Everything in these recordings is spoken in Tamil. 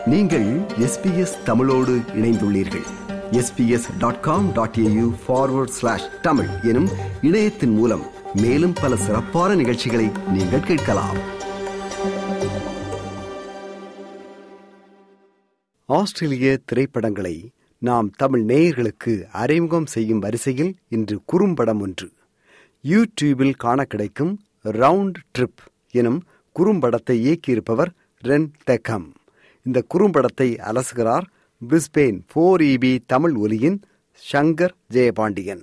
நீங்கள் எஸ்பிஎஸ் தமிழோடு இணைந்துள்ளீர்கள் SBS dot com dot AU forward slash Tamil எனும் இணையத்தின் மூலம் மேலும் பல சிறப்பான நிகழ்ச்சிகளை நீங்கள் கேட்கலாம் ஆஸ்திரேலிய திரைப்படங்களை நாம் தமிழ் நேயர்களுக்கு அறிமுகம் செய்யும் வரிசையில் இன்று குறும்படம் ஒன்று யூடியூபில் காண கிடைக்கும் ரவுண்ட் ட்ரிப் எனும் குறும்படத்தை இயக்கியிருப்பவர் ரென் தெக்கம் இந்த குறும்படத்தை அலசுகிறார் பிரிஸ்பெயின் போர் இபி தமிழ் ஒலியின் சங்கர் ஜெயபாண்டியன்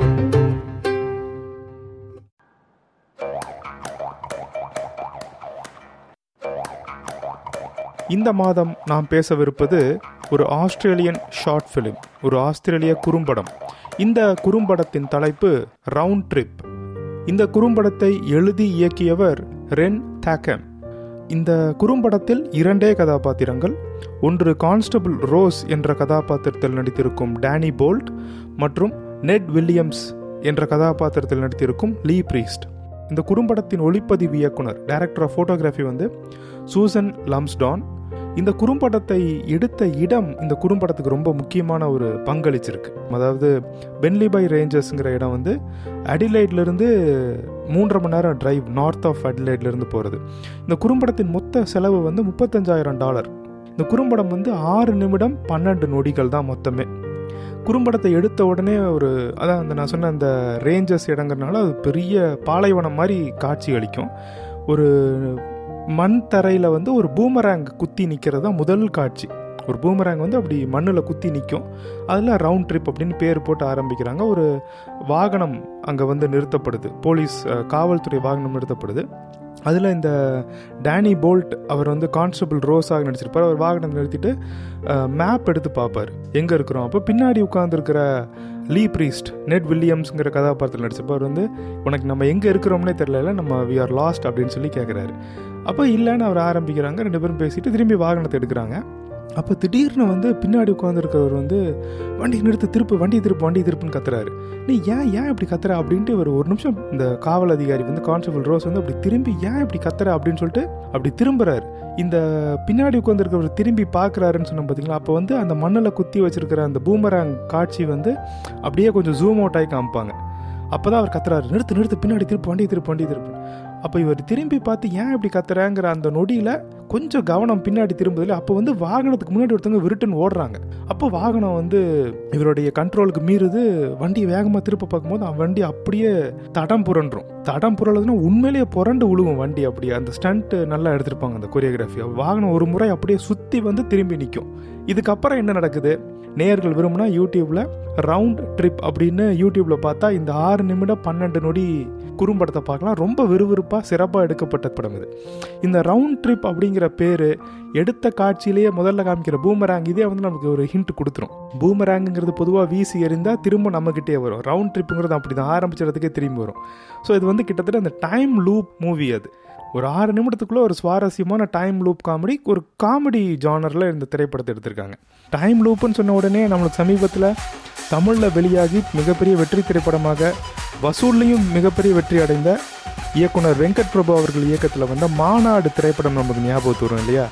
இந்த மாதம் நாம் பேசவிருப்பது ஒரு ஆஸ்திரேலியன் ஷார்ட் ஃபிலிம் ஒரு ஆஸ்திரேலிய குறும்படம் இந்த குறும்படத்தின் தலைப்பு ரவுண்ட் ட்ரிப் இந்த குறும்படத்தை எழுதி இயக்கியவர் ரென் தாக்கம் இந்த குறும்படத்தில் இரண்டே கதாபாத்திரங்கள் ஒன்று கான்ஸ்டபிள் ரோஸ் என்ற கதாபாத்திரத்தில் நடித்திருக்கும் டேனி போல்ட் மற்றும் நெட் வில்லியம்ஸ் என்ற கதாபாத்திரத்தில் நடித்திருக்கும் லீ பிரீஸ்ட் இந்த குறும்படத்தின் ஒளிப்பதிவு இயக்குனர் டைரக்டர் ஆஃப் ஃபோட்டோகிராஃபி வந்து சூசன் லம்ஸ்டான் இந்த குறும்படத்தை எடுத்த இடம் இந்த குறும்படத்துக்கு ரொம்ப முக்கியமான ஒரு பங்களிச்சிருக்கு அதாவது பென்லிபை ரேஞ்சர்ஸுங்கிற இடம் வந்து அடிலைட்லேருந்து மூன்றரை மணி நேரம் டிரைவ் நார்த் ஆஃப் அடிலைட்லேருந்து போகிறது இந்த குறும்படத்தின் மொத்த செலவு வந்து முப்பத்தஞ்சாயிரம் டாலர் இந்த குறும்படம் வந்து ஆறு நிமிடம் பன்னெண்டு நொடிகள் தான் மொத்தமே குறும்படத்தை எடுத்த உடனே ஒரு அதான் அந்த நான் சொன்ன அந்த ரேஞ்சர்ஸ் இடங்கிறனால அது பெரிய பாலைவனம் மாதிரி காட்சி அளிக்கும் ஒரு மண் தரையில் வந்து ஒரு பூமராங் குத்தி நிற்கிறது தான் முதல் காட்சி ஒரு பூமராங் வந்து அப்படி மண்ணில் குத்தி நிற்கும் அதில் ரவுண்ட் ட்ரிப் அப்படின்னு பேர் போட்டு ஆரம்பிக்கிறாங்க ஒரு வாகனம் அங்கே வந்து நிறுத்தப்படுது போலீஸ் காவல்துறை வாகனம் நிறுத்தப்படுது அதில் இந்த டேனி போல்ட் அவர் வந்து கான்ஸ்டபிள் ரோஸாக நடிச்சிருப்பார் அவர் வாகனம் நிறுத்திட்டு மேப் எடுத்து பார்ப்பார் எங்கே இருக்கிறோம் அப்போ பின்னாடி உட்காந்துருக்கிற லீ ப்ரீஸ்ட் நெட் வில்லியம்ஸுங்கிற கதாபாத்திரத்தில் நடிச்சிருப்பார் வந்து உனக்கு நம்ம எங்கே இருக்கிறோம்னே தெரியல நம்ம வி ஆர் லாஸ்ட் அப்படின்னு சொல்லி கேட்குறாரு அப்போ இல்லைன்னு அவர் ஆரம்பிக்கிறாங்க ரெண்டு பேரும் பேசிட்டு திரும்பி வாகனத்தை எடுக்கிறாங்க அப்போ திடீர்னு வந்து பின்னாடி உட்காந்துருக்கிறவர் வந்து வண்டி நிறுத்து திருப்பு வண்டி திருப்பு வண்டி திருப்புன்னு கத்துறாரு நீ ஏன் ஏன் இப்படி கத்துற அப்படின்ட்டு ஒரு ஒரு நிமிஷம் இந்த காவல் அதிகாரி வந்து கான்ஸ்டபிள் ரோஸ் வந்து அப்படி திரும்பி ஏன் இப்படி கத்துற அப்படின்னு சொல்லிட்டு அப்படி திரும்புறாரு இந்த பின்னாடி உட்காந்துருக்கிறவர் திரும்பி பார்க்குறாருன்னு சொன்னோம் பார்த்தீங்களா அப்போ வந்து அந்த மண்ணில் குத்தி வச்சிருக்கிற அந்த பூமராங் காட்சி வந்து அப்படியே கொஞ்சம் ஜூம் அவுட் ஆகி காமிப்பாங்க அப்போ தான் அவர் கத்துறாரு நிறுத்து நிறுத்து பின்னாடி திருப்பு வண்டி திருப்பு வண்டி திருப்பு அப்போ இவர் திரும்பி பார்த்து ஏன் இப்படி கத்துறாங்கிற அந்த நொடியில் கொஞ்சம் கவனம் பின்னாடி திரும்புதில்ல அப்போ வந்து வாகனத்துக்கு முன்னாடி ஒருத்தவங்க விருட்டுன்னு ஓடுறாங்க அப்போ வாகனம் வந்து இவருடைய கண்ட்ரோலுக்கு மீறுது வண்டியை வேகமாக திருப்ப பார்க்கும்போது அவன் வண்டி அப்படியே தடம் புரண்டுரும் தடம் புரளதுன்னா உண்மையிலேயே புரண்டு விழுவும் வண்டி அப்படியே அந்த ஸ்டண்ட் நல்லா எடுத்திருப்பாங்க அந்த கொரியோகிராஃபி வாகனம் ஒரு முறை அப்படியே சுற்றி வந்து திரும்பி நிற்கும் இதுக்கப்புறம் என்ன நடக்குது நேர்கள் விரும்பினா யூடியூப்ல ரவுண்ட் ட்ரிப் அப்படின்னு யூடியூப்ல பார்த்தா இந்த ஆறு நிமிடம் பன்னெண்டு நொடி குறும்படத்தை பார்க்கலாம் ரொம்ப விறுவிறுப்பாக சிறப்பாக எடுக்கப்பட்ட படம் இது இந்த ரவுண்ட் ட்ரிப் அப்படிங்கிற பேர் எடுத்த காட்சியிலேயே முதல்ல காமிக்கிற பூமராங் இதே வந்து நமக்கு ஒரு ஹிண்ட் கொடுத்துரும் பூமராங்குங்கிறது பொதுவாக வீசி எறிந்தால் திரும்ப நம்மக்கிட்டே வரும் ரவுண்ட் ட்ரிப்புங்கிறது அப்படி தான் ஆரம்பிச்சிடறதுக்கே திரும்பி வரும் ஸோ இது வந்து கிட்டத்தட்ட அந்த டைம் லூப் மூவி அது ஒரு ஆறு நிமிடத்துக்குள்ளே ஒரு சுவாரஸ்யமான டைம் லூப் காமெடி ஒரு காமெடி ஜானரில் இந்த திரைப்படத்தை எடுத்திருக்காங்க டைம் லூப்புன்னு சொன்ன உடனே நம்மளுக்கு சமீபத்தில் தமிழில் வெளியாகி மிகப்பெரிய வெற்றி திரைப்படமாக வசூல்லையும் மிகப்பெரிய வெற்றி அடைந்த இயக்குனர் வெங்கட் பிரபு அவர்கள் இயக்கத்தில் வந்த மாநாடு திரைப்படம் நமக்கு ஞாபகத்து வரும் இல்லையா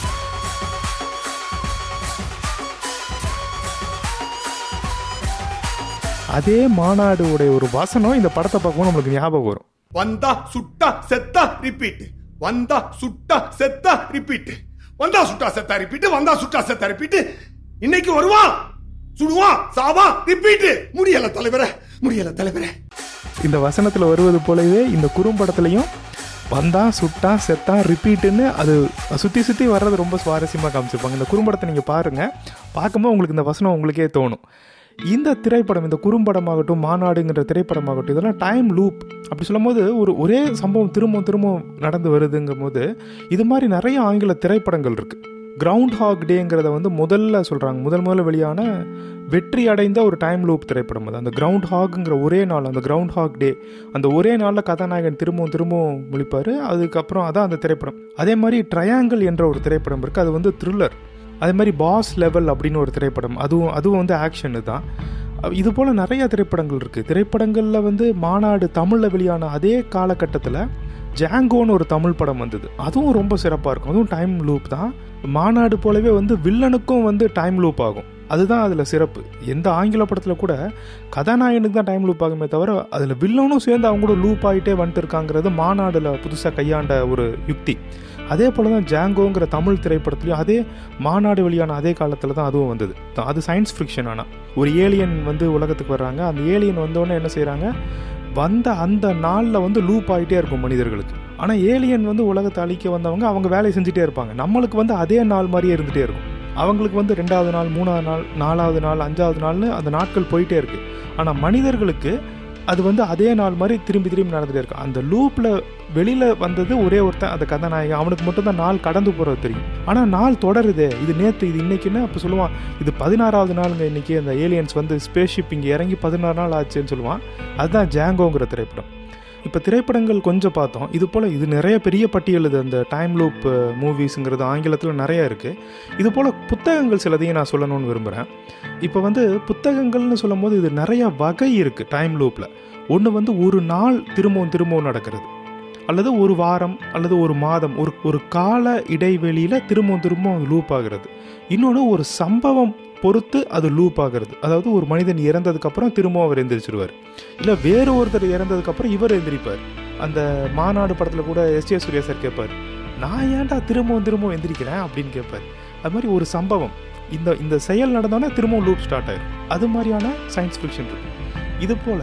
அதே மாநாடு உடைய ஒரு வசனம் இந்த படத்தை பார்க்கும்போது நம்மளுக்கு ஞாபகம் வரும் வந்தா சுட்டா செத்தா ரிப்பீட் வந்தா சுட்டா செத்தா ரிப்பீட் வந்தா சுட்டா செத்தா ரிப்பீட் வந்தா சுட்டா செத்தா ரிப்பீட் இன்னைக்கு வருவான் சுடுவான் சாவா ரிப்பீட் முடியல தலைவரே முடியல தலைவரே இந்த வசனத்தில் வருவது போலவே இந்த குறும்படத்துலையும் வந்தா சுட்டா செத்தா ரிப்பீட்டுன்னு அது சுற்றி சுற்றி வர்றது ரொம்ப சுவாரஸ்யமாக காமிச்சிருப்பாங்க இந்த குறும்படத்தை நீங்கள் பாருங்கள் பார்க்கும்போது உங்களுக்கு இந்த வசனம் உங்களுக்கே தோணும் இந்த திரைப்படம் இந்த குறும்படமாகட்டும் மாநாடுங்கிற திரைப்படமாகட்டும் இதெல்லாம் டைம் லூப் அப்படி சொல்லும் போது ஒரு ஒரே சம்பவம் திரும்பவும் திரும்பவும் நடந்து வருதுங்கும் போது இது மாதிரி நிறைய ஆங்கில திரைப்படங்கள் இருக்குது கிரவுண்ட் ஹாக் டேங்கிறத வந்து முதல்ல சொல்கிறாங்க முதல் முதல்ல வெளியான வெற்றி அடைந்த ஒரு டைம் லூப் திரைப்படம் அது அந்த கிரவுண்ட் ஹாக்குங்கிற ஒரே நாள் அந்த கிரவுண்ட் ஹாக் டே அந்த ஒரே நாளில் கதாநாயகன் திரும்பவும் திரும்பவும் முழிப்பார் அதுக்கப்புறம் அதான் அந்த திரைப்படம் அதே மாதிரி ட்ரையாங்கிள் என்ற ஒரு திரைப்படம் இருக்குது அது வந்து த்ரில்லர் அதே மாதிரி பாஸ் லெவல் அப்படின்னு ஒரு திரைப்படம் அதுவும் அதுவும் வந்து ஆக்ஷனு தான் இது போல் நிறைய திரைப்படங்கள் இருக்குது திரைப்படங்களில் வந்து மாநாடு தமிழில் வெளியான அதே காலகட்டத்தில் ஜாங்கோன்னு ஒரு தமிழ் படம் வந்தது அதுவும் ரொம்ப சிறப்பாக இருக்கும் அதுவும் டைம் லூப் தான் மாநாடு போலவே வந்து வில்லனுக்கும் வந்து டைம் லூப் ஆகும் அதுதான் அதில் சிறப்பு எந்த ஆங்கில படத்தில் கூட கதாநாயகனுக்கு தான் டைம் லூப் ஆகுமே தவிர அதில் வில்லனும் சேர்ந்து அவங்க கூட லூப் ஆகிட்டே வந்துட்டு இருக்காங்கிறது மாநாடில் புதுசாக கையாண்ட ஒரு யுக்தி அதே போல் தான் ஜாங்கோங்கிற தமிழ் திரைப்படத்துலையும் அதே மாநாடு வெளியான அதே காலத்தில் தான் அதுவும் வந்தது அது சயின்ஸ் ஃபிக்ஷன் ஆனால் ஒரு ஏலியன் வந்து உலகத்துக்கு வர்றாங்க அந்த ஏலியன் வந்தோடனே என்ன செய்கிறாங்க வந்த அந்த நாளில் வந்து லூப் ஆகிட்டே இருக்கும் மனிதர்களுக்கு ஆனால் ஏலியன் வந்து உலகத்தை அழிக்க வந்தவங்க அவங்க வேலையை செஞ்சுட்டே இருப்பாங்க நம்மளுக்கு வந்து அதே நாள் மாதிரியே இருந்துகிட்டே இருக்கும் அவங்களுக்கு வந்து ரெண்டாவது நாள் மூணாவது நாள் நாலாவது நாள் அஞ்சாவது நாள்னு அந்த நாட்கள் போயிட்டே இருக்கு ஆனால் மனிதர்களுக்கு அது வந்து அதே நாள் மாதிரி திரும்பி திரும்பி நடந்துகிட்டே இருக்கும் அந்த லூப்பில் வெளியில் வந்தது ஒரே ஒருத்தன் அந்த கதாநாயகன் அவனுக்கு மட்டும் தான் நாள் கடந்து போகிறது தெரியும் ஆனால் நாள் தொடருதே இது நேற்று இது இன்னைக்குன்னு அப்போ சொல்லுவான் இது பதினாறாவது நாளுங்க இன்னைக்கு அந்த ஏலியன்ஸ் வந்து ஸ்பேஸ் ஷிப் இங்கே இறங்கி பதினாறு நாள் ஆச்சுன்னு சொல்லுவான் அதுதான் ஜாங்கோங்கிற திரைப்படம் இப்போ திரைப்படங்கள் கொஞ்சம் பார்த்தோம் இது போல் இது நிறைய பெரிய பட்டியல் இது அந்த டைம் லூப் மூவிஸுங்கிறது ஆங்கிலத்தில் நிறைய இருக்குது இது போல் புத்தகங்கள் சிலதையும் நான் சொல்லணும்னு விரும்புகிறேன் இப்போ வந்து புத்தகங்கள்னு சொல்லும்போது இது நிறைய வகை இருக்குது டைம் லூப்பில் ஒன்று வந்து ஒரு நாள் திரும்பவும் திரும்பவும் நடக்கிறது அல்லது ஒரு வாரம் அல்லது ஒரு மாதம் ஒரு ஒரு கால இடைவெளியில் திரும்பவும் திரும்பவும் லூப் ஆகிறது இன்னொன்று ஒரு சம்பவம் பொறுத்து அது லூப் ஆகிறது அதாவது ஒரு மனிதன் இறந்ததுக்கப்புறம் திரும்பவும் அவர் எந்திரிச்சிருவார் இல்லை வேறு ஒருத்தர் இறந்ததுக்கப்புறம் இவர் எந்திரிப்பார் அந்த மாநாடு படத்தில் கூட எஸ் ஏ சூர்யா சார் கேட்பார் நான் ஏன்டா திரும்பவும் திரும்பவும் எந்திரிக்கிறேன் அப்படின்னு கேட்பார் அது மாதிரி ஒரு சம்பவம் இந்த இந்த செயல் நடந்தோன்னே திரும்பவும் லூப் ஸ்டார்ட் ஆயிரும் அது மாதிரியான சயின்ஸ் ஃபிக்ஷன் இருக்கு இது போல்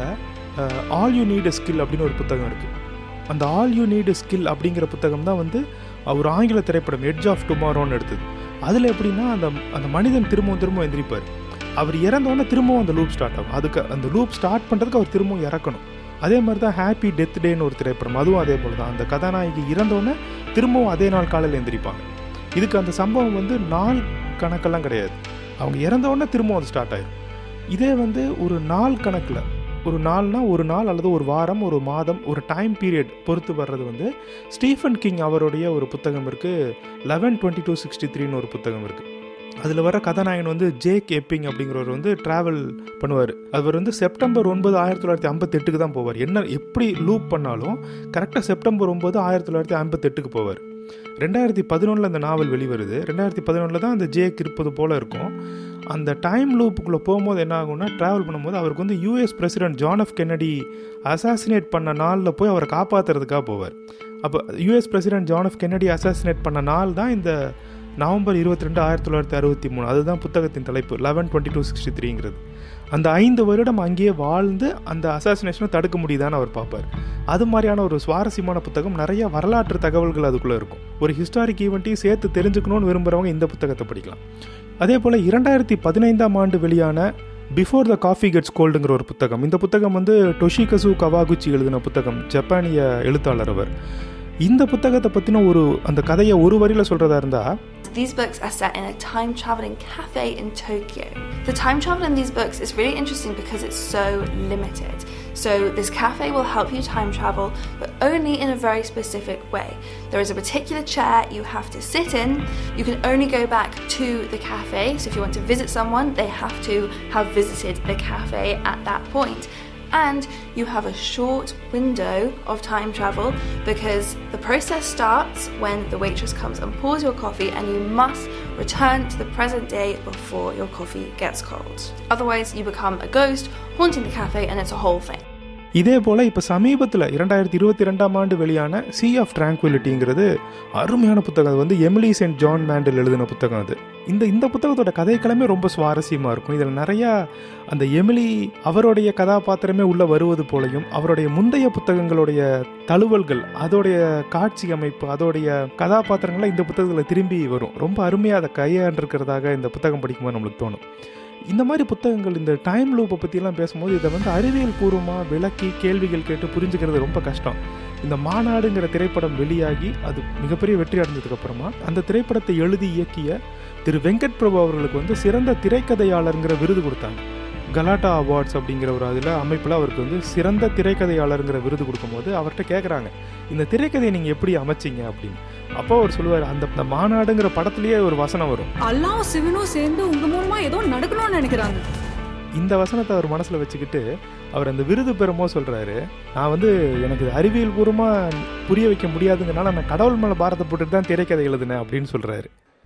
ஆல் யூ நீட் ஸ்கில் அப்படின்னு ஒரு புத்தகம் இருக்குது அந்த ஆல் யூ நீட் ஸ்கில் அப்படிங்கிற புத்தகம் தான் வந்து ஒரு ஆங்கில திரைப்படம் எட்ஜ் ஆஃப் டுமாரோன்னு எடுத்தது அதில் எப்படின்னா அந்த அந்த மனிதன் திரும்பவும் திரும்பவும் எந்திரிப்பார் அவர் இறந்தோடனே திரும்பவும் அந்த லூப் ஸ்டார்ட் ஆகும் அதுக்கு அந்த லூப் ஸ்டார்ட் பண்ணுறதுக்கு அவர் திரும்பவும் இறக்கணும் அதே மாதிரி தான் ஹாப்பி டெத் டேன்னு ஒரு திரைப்படம் அதுவும் அதே போல் தான் அந்த கதாநாயகி இறந்தோடனே திரும்பவும் அதே நாள் காலையில் எந்திரிப்பாங்க இதுக்கு அந்த சம்பவம் வந்து நாள் கணக்கெல்லாம் கிடையாது அவங்க இறந்தோடனே திரும்பவும் அது ஸ்டார்ட் ஆயிடும் இதே வந்து ஒரு நாள் கணக்கில் ஒரு நாள்னா ஒரு நாள் அல்லது ஒரு வாரம் ஒரு மாதம் ஒரு டைம் பீரியட் பொறுத்து வர்றது வந்து ஸ்டீஃபன் கிங் அவருடைய ஒரு புத்தகம் இருக்குது லெவன் டுவெண்ட்டி டூ சிக்ஸ்டி த்ரீன்னு ஒரு புத்தகம் இருக்குது அதில் வர கதாநாயகன் வந்து ஜேக் எப்பிங் அப்படிங்கிறவர் வந்து ட்ராவல் பண்ணுவார் அவர் வந்து செப்டம்பர் ஒன்பது ஆயிரத்தி தொள்ளாயிரத்தி ஐம்பத்தெட்டுக்கு தான் போவார் என்ன எப்படி லூப் பண்ணாலும் கரெக்டாக செப்டம்பர் ஒன்பது ஆயிரத்தி தொள்ளாயிரத்தி ஐம்பத்தெட்டுக்கு போவார் ரெண்டாயிரத்தி பதினொன்றில் அந்த நாவல் வெளிவருது ரெண்டாயிரத்தி பதினொன்றில் தான் அந்த ஜேக் இருப்பது போல் இருக்கும் அந்த டைம் லூப்புக்குள்ளே போகும்போது என்ன ஆகும்னா ட்ராவல் பண்ணும்போது அவருக்கு வந்து US president John F Kennedy assassinate பண்ண நாளில் போய் அவரை காப்பாற்றுறதுக்காக போவார் அப்போ US president John F Kennedy assassinate பண்ண நாள் தான் இந்த நவம்பர் இருபத்தி ரெண்டு ஆயிரத்தி தொள்ளாயிரத்தி அறுபத்தி மூணு அதுதான் புத்தகத்தின் தலைப்பு லெவன் டுவெண்ட்டி டூ சிக்ஸ்டி த்ரீங்கிறது அந்த ஐந்து வருடம் அங்கேயே வாழ்ந்து அந்த அசாசினேஷனை தடுக்க முடியுதான்னு அவர் பார்ப்பார் அது மாதிரியான ஒரு சுவாரஸ்யமான புத்தகம் நிறைய வரலாற்று தகவல்கள் அதுக்குள்ளே இருக்கும் ஒரு ஹிஸ்டாரிக் ஈவெண்ட்டையும் சேர்த்து தெரிஞ்சுக்கணும்னு விரும்புகிறவங்க இந்த புத்தகத்தை படிக்கலாம் அதே போல் இரண்டாயிரத்தி பதினைந்தாம் ஆண்டு வெளியான பிஃபோர் த காஃபி கெட்ஸ் கோல்டுங்கிற ஒரு புத்தகம் இந்த புத்தகம் வந்து டொஷிகசு கவாகுச்சி எழுதின புத்தகம் ஜப்பானிய எழுத்தாளர் அவர் இந்த புத்தகத்தை பற்றின ஒரு அந்த கதையை ஒரு வரியில் சொல்கிறதா இருந்தால் These books are set in a time traveling cafe in Tokyo. The time travel in these books is really interesting because it's so limited. So, this cafe will help you time travel, but only in a very specific way. There is a particular chair you have to sit in. You can only go back to the cafe. So, if you want to visit someone, they have to have visited the cafe at that point and you have a short window of time travel because the process starts when the waitress comes and pours your coffee and you must return to the present day before your coffee gets cold. Otherwise, you become a ghost haunting the cafe and it's a whole thing. இதே போல் இப்போ சமீபத்தில் இரண்டாயிரத்தி இருபத்தி ரெண்டாம் ஆண்டு வெளியான சி ஆஃப் ட்ராங்குவிலிட்டிங்கிறது அருமையான புத்தகம் அது வந்து எமிலி சென்ட் ஜான் மேண்டில் எழுதின புத்தகம் அது இந்த இந்த புத்தகத்தோட கதைக்களமே ரொம்ப சுவாரஸ்யமாக இருக்கும் இதில் நிறையா அந்த எமிலி அவருடைய கதாபாத்திரமே உள்ளே வருவது போலையும் அவருடைய முந்தைய புத்தகங்களுடைய தழுவல்கள் அதோடைய காட்சி அமைப்பு அதோடைய கதாபாத்திரங்கள்லாம் இந்த புத்தகத்தில் திரும்பி வரும் ரொம்ப அருமையாக அதை கையாண்டிருக்கிறதாக இந்த புத்தகம் படிக்கும்போது நம்மளுக்கு தோணும் இந்த மாதிரி புத்தகங்கள் இந்த டைம் லூப்பை பற்றிலாம் பேசும்போது இதை வந்து அறிவியல் பூர்வமாக விளக்கி கேள்விகள் கேட்டு புரிஞ்சுக்கிறது ரொம்ப கஷ்டம் இந்த மாநாடுங்கிற திரைப்படம் வெளியாகி அது மிகப்பெரிய வெற்றி அடைஞ்சதுக்கு அப்புறமா அந்த திரைப்படத்தை எழுதி இயக்கிய திரு வெங்கட் பிரபு அவர்களுக்கு வந்து சிறந்த திரைக்கதையாளருங்கிற விருது கொடுத்தாங்க கலாட்டா அவார்ட்ஸ் அப்படிங்கிற ஒரு அதில் அமைப்பில் அவருக்கு வந்து சிறந்த திரைக்கதையாளருங்கிற விருது கொடுக்கும்போது அவர்கிட்ட கேட்குறாங்க இந்த திரைக்கதையை நீங்கள் எப்படி அமைச்சிங்க அப்படின்னு அப்போ அவர் சொல்லுவார் அந்த அந்த மாநாடுங்கிற படத்துலேயே ஒரு வசனம் வரும் அல்லாவும் சிவனும் சேர்ந்து உங்க மூலமா ஏதோ நடக்கணும்னு நினைக்கிறாங்க இந்த வசனத்தை அவர் மனசில் வச்சுக்கிட்டு அவர் அந்த விருது பெறும்போது சொல்கிறாரு நான் வந்து எனக்கு இது அறிவியல் பூர்வமாக புரிய வைக்க முடியாதுங்கனால நான் கடவுள் மேலே பாரத்தை போட்டுட்டு தான் திரைக்கதை எழுதுனேன் அப்படின்னு சொல்கிறாரு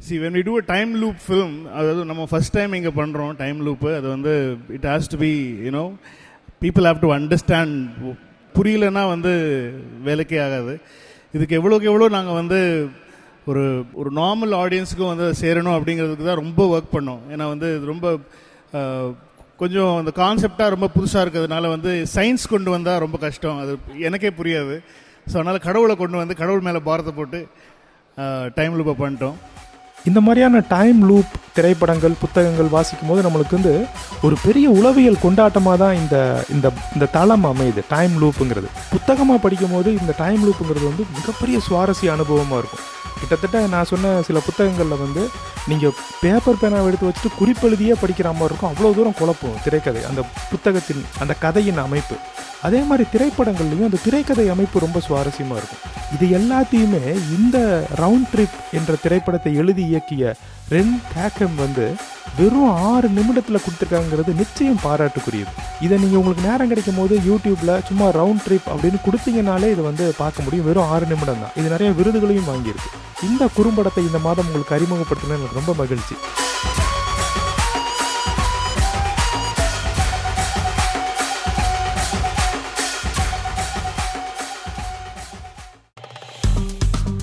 see when we do a time loop film அதாவது நம்ம ஃபர்ஸ்ட் டைம் இங்கே பண்ணுறோம் டைம் லூப்பு அது வந்து it has to be you know people have to understand புரியலன்னா வந்து வேலைக்கே ஆகாது இதுக்கு எவ்வளோக்கு எவ்வளோ நாங்கள் வந்து ஒரு ஒரு நார்மல் ஆடியன்ஸுக்கும் வந்து சேரணும் அப்படிங்கிறதுக்கு தான் ரொம்ப ஒர்க் பண்ணோம் ஏன்னா வந்து இது ரொம்ப அஹ், கொஞ்சம் அந்த கான்செப்டாக ரொம்ப புதுசாக இருக்கிறதுனால வந்து சயின்ஸ் கொண்டு வந்தால் ரொம்ப கஷ்டம் அது எனக்கே புரியாது ஸோ அதனால் கடவுளை கொண்டு வந்து கடவுள் மேலே பாரத்தை போட்டு டைம் லூப்பை பண்ணிட்டோம் இந்த மாதிரியான டைம் லூப் திரைப்படங்கள் புத்தகங்கள் வாசிக்கும் போது நம்மளுக்கு வந்து ஒரு பெரிய உளவியல் கொண்டாட்டமாக தான் இந்த இந்த இந்த தளம் அமையுது டைம் லூப்புங்கிறது புத்தகமாக படிக்கும் போது இந்த டைம் லூப்புங்கிறது வந்து மிகப்பெரிய சுவாரஸ்ய அனுபவமாக இருக்கும் கிட்டத்தட்ட நான் சொன்ன சில புத்தகங்களில் வந்து நீங்கள் பேப்பர் பேனாவை எடுத்து வச்சுட்டு குறிப்பெழுதியே படிக்கிற மாதிரி இருக்கும் அவ்வளோ தூரம் குழப்பம் திரைக்கதை அந்த புத்தகத்தின் அந்த கதையின் அமைப்பு அதே மாதிரி திரைப்படங்கள்லையும் அந்த திரைக்கதை அமைப்பு ரொம்ப சுவாரஸ்யமாக இருக்கும் இது எல்லாத்தையுமே இந்த ரவுண்ட் ட்ரிப் என்ற திரைப்படத்தை எழுதி இயக்கிய ரென் கேக்கம் வந்து வெறும் ஆறு நிமிடத்தில் கொடுத்துருக்காங்கிறது நிச்சயம் பாராட்டுக்குரியது இதை நீங்கள் உங்களுக்கு நேரம் கிடைக்கும் போது யூடியூப்பில் சும்மா ரவுண்ட் ட்ரிப் அப்படின்னு கொடுத்தீங்கனாலே இதை வந்து பார்க்க முடியும் வெறும் ஆறு நிமிடம் தான் இது நிறைய விருதுகளையும் வாங்கியிருக்கு இந்த குறும்படத்தை இந்த மாதம் உங்களுக்கு அறிமுகப்படுத்தின எனக்கு ரொம்ப மகிழ்ச்சி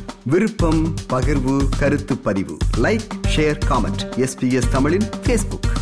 விருப்பம் பகிர்வு கருத்து பதிவு லைக் ஷேர் காமெண்ட் எஸ்பிஎஸ் தமிழின் ஃபேஸ்புக்